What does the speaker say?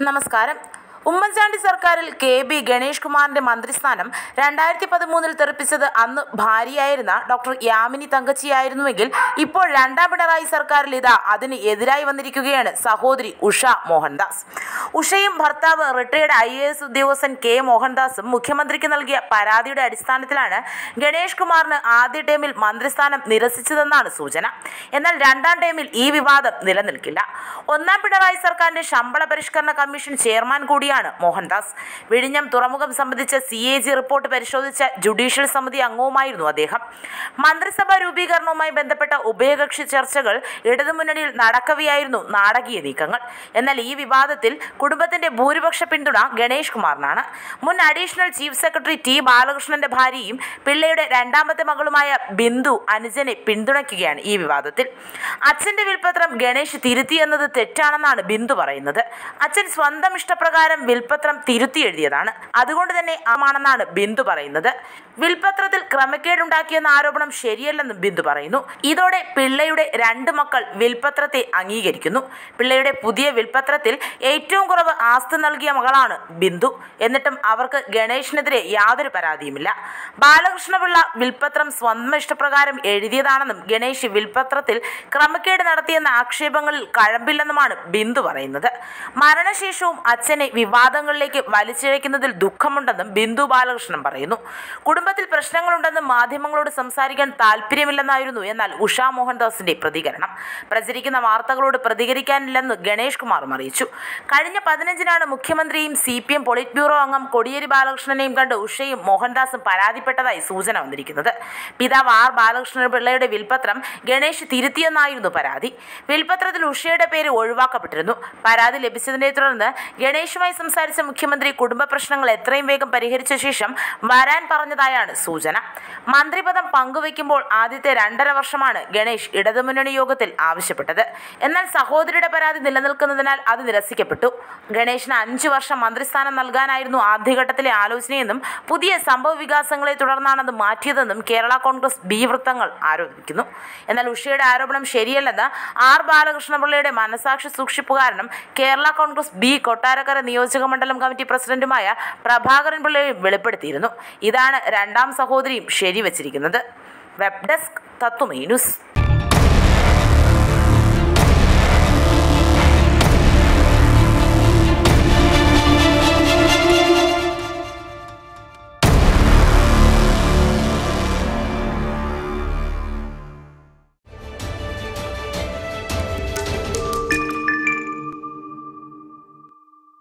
നമസ്കാരം ഉമ്മൻചാണ്ടി സർക്കാരിൽ K B Ganesh കുമാറിന്റെ മന്ത്രിസ്ഥാനം രണ്ടായിരത്തി പതിമൂന്നിൽ തെറിപ്പിച്ചത് അന്ന് ഭാര്യയായിരുന്ന ഡോക്ടർ യാമിനി തങ്കച്ചിയായിരുന്നുവെങ്കിൽ ഇപ്പോൾ രണ്ടാം പിണറായി സർക്കാരിൽ ഇതാ അതിന് എതിരായി വന്നിരിക്കുകയാണ് സഹോദരി ഉഷ മോഹൻദാസ് ഉഷയും ഭർത്താവ് റിട്ടയർഡ് ഐ എ എസ് ഉദ്യോഗസ്ഥൻ കെ മോഹൻദാസും മുഖ്യമന്ത്രിക്ക് നൽകിയ പരാതിയുടെ അടിസ്ഥാനത്തിലാണ് ഗണേഷ് കുമാറിന് ആദ്യ ടേമിൽ മന്ത്രിസ്ഥാനം നിരസിച്ചതെന്നാണ് സൂചന എന്നാൽ രണ്ടാം ടേമിൽ ഈ വിവാദം നിലനിൽക്കില്ല ഒന്നാം പിണറായി സർക്കാരിന്റെ ശമ്പള പരിഷ്കരണ കമ്മീഷൻ ചെയർമാൻ കൂടിയാണ് മോഹൻദാസ് വിഴിഞ്ഞം തുറമുഖം സംബന്ധിച്ച സി എ ജി റിപ്പോർട്ട് പരിശോധിച്ച ജുഡീഷ്യൽ സമിതി അംഗവുമായിരുന്നു അദ്ദേഹം മന്ത്രിസഭാ രൂപീകരണവുമായി ബന്ധപ്പെട്ട ഉഭയകക്ഷി ചർച്ചകൾ ഇടതുമുന്നണിയിൽ നടക്കവെയായിരുന്നു നാടകീയ നീക്കങ്ങൾ എന്നാൽ ഈ വിവാദത്തിൽ കുടുംബത്തിന്റെ ഭൂരിപക്ഷ പിന്തുണ ഗണേഷ് കുമാറിനാണ് മുൻ അഡീഷണൽ ചീഫ് സെക്രട്ടറി ടി ബാലകൃഷ്ണന്റെ ഭാര്യയും പിള്ളയുടെ രണ്ടാമത്തെ മകളുമായ ബിന്ദു അനുജനെ പിന്തുണയ്ക്കുകയാണ് ഈ വിവാദത്തിൽ അച്ഛന്റെ വിൽപത്രം ഗണേഷ് തിരുത്തി എന്നത് തെറ്റാണെന്നാണ് ബിന്ദു പറയുന്നത് അച്ഛൻ സ്വന്തം ഇഷ്ടപ്രകാരം വിൽപത്രം തിരുത്തി എഴുതിയതാണ് അതുകൊണ്ട് തന്നെ ആണെന്നാണ് ബിന്ദു പറയുന്നത് വിൽപത്രത്തിൽ ക്രമക്കേടുണ്ടാക്കിയെന്ന ആരോപണം ശരിയല്ലെന്നും ബിന്ദു പറയുന്നു ഇതോടെ പിള്ളയുടെ രണ്ട് മക്കൾ വിൽപത്രത്തെ അംഗീകരിക്കുന്നു പിള്ളയുടെ പുതിയ വിൽപത്രത്തിൽ ഏറ്റവും കുറവ് ആസ്തി നൽകിയ മകളാണ് ബിന്ദു എന്നിട്ടും അവർക്ക് ഗണേഷിനെതിരെ യാതൊരു പരാതിയുമില്ല ബാലകൃഷ്ണപിള്ള വിൽപത്രം സ്വന്തം ഇഷ്ടപ്രകാരം എഴുതിയതാണെന്നും ഗണേഷ് വിൽപത്രത്തിൽ ക്രമക്കേട് നടത്തിയെന്ന ആക്ഷേപങ്ങളിൽ കഴമ്പില്ലെന്നുമാണ് ബിന്ദു പറയുന്നത് മരണശേഷവും അച്ഛനെ വിവാദങ്ങളിലേക്ക് വലിച്ചിഴയ്ക്കുന്നതിൽ ദുഃഖമുണ്ടെന്നും ബിന്ദു ബാലകൃഷ്ണൻ പറയുന്നു കുടുംബത്തിൽ പ്രശ്നങ്ങളുണ്ടെന്നും മാധ്യമങ്ങളോട് സംസാരിക്കാൻ താല്പര്യമില്ലെന്നായിരുന്നു എന്നാൽ ഉഷ മോഹൻദാസിന്റെ പ്രതികരണം പ്രചരിക്കുന്ന വാർത്തകളോട് പ്രതികരിക്കാനില്ലെന്ന് ഗണേഷ് കുമാറും അറിയിച്ചു കഴിഞ്ഞ പതിനഞ്ചിനാണ് മുഖ്യമന്ത്രിയും C P M politburo അംഗം കോടിയേരി ബാലകൃഷ്ണനെയും കണ്ട് ഉഷയും മോഹൻദാസും പരാതിപ്പെട്ടതായി സൂചന വന്നിരിക്കുന്നത് പിതാവ് ആർ ബാലകൃഷ്ണൻ പിള്ളയുടെ വിൽപത്രം ഗണേഷ് തിരുത്തിയെന്നായിരുന്നു പരാതി വിൽപത്രത്തിൽ ഉഷയുടെ പേര് ഒഴിവാക്കപ്പെട്ടിരുന്നു പരാതി ലഭിച്ചതിനെ തുടർന്ന് ഗണേഷുമായി സംസാരിച്ച മുഖ്യമന്ത്രി കുടുംബ പ്രശ്നങ്ങൾ എത്രയും വേഗം പരിഹരിച്ച ശേഷം വരാൻ പറഞ്ഞതായാണ് സൂചന മന്ത്രിപദം പങ്കുവയ്ക്കുമ്പോൾ ആദ്യത്തെ രണ്ടര വർഷമാണ് ഗണേഷ് ഇടതുമുന്നണി യോഗത്തിൽ ആവശ്യപ്പെട്ടത് എന്നാൽ സഹോദരിയുടെ പരാതി നിലനിൽക്കുന്നതിനാൽ അത് നിരസിക്കപ്പെട്ടു ഗണേഷിന് അഞ്ചു വർഷം മന്ത്രിസ്ഥാനം നൽകാനായിരുന്നു ആദ്യഘട്ടത്തിലെ ആലോചനയെന്നും പുതിയ സംഭവ വികാസങ്ങളെ തുടർന്നാണത് മാറ്റിയതെന്നും കേരള കോൺഗ്രസ് ബി വൃത്തങ്ങൾ ആരോപിക്കുന്നു എന്നാൽ ഉഷയുടെ ആരോപണം ശരിയല്ലെന്ന് ആർ ബാലകൃഷ്ണപിള്ളയുടെ മനസാക്ഷി സൂക്ഷിപ്പുകാരനും കേരള കോൺഗ്രസ് ബി കൊട്ടാരക്കര നിയോജക മണ്ഡലം കമ്മിറ്റി പ്രസിഡന്റുമായ പ്രഭാകരൻ പിള്ളയും വെളിപ്പെടുത്തിയിരുന്നു ഇതാണ് രണ്ടാം സഹോദരിയും ശരിവച്ചിരിക്കുന്നത് വെബ് ഡെസ്ക് തത്വമേ ന്യൂസ്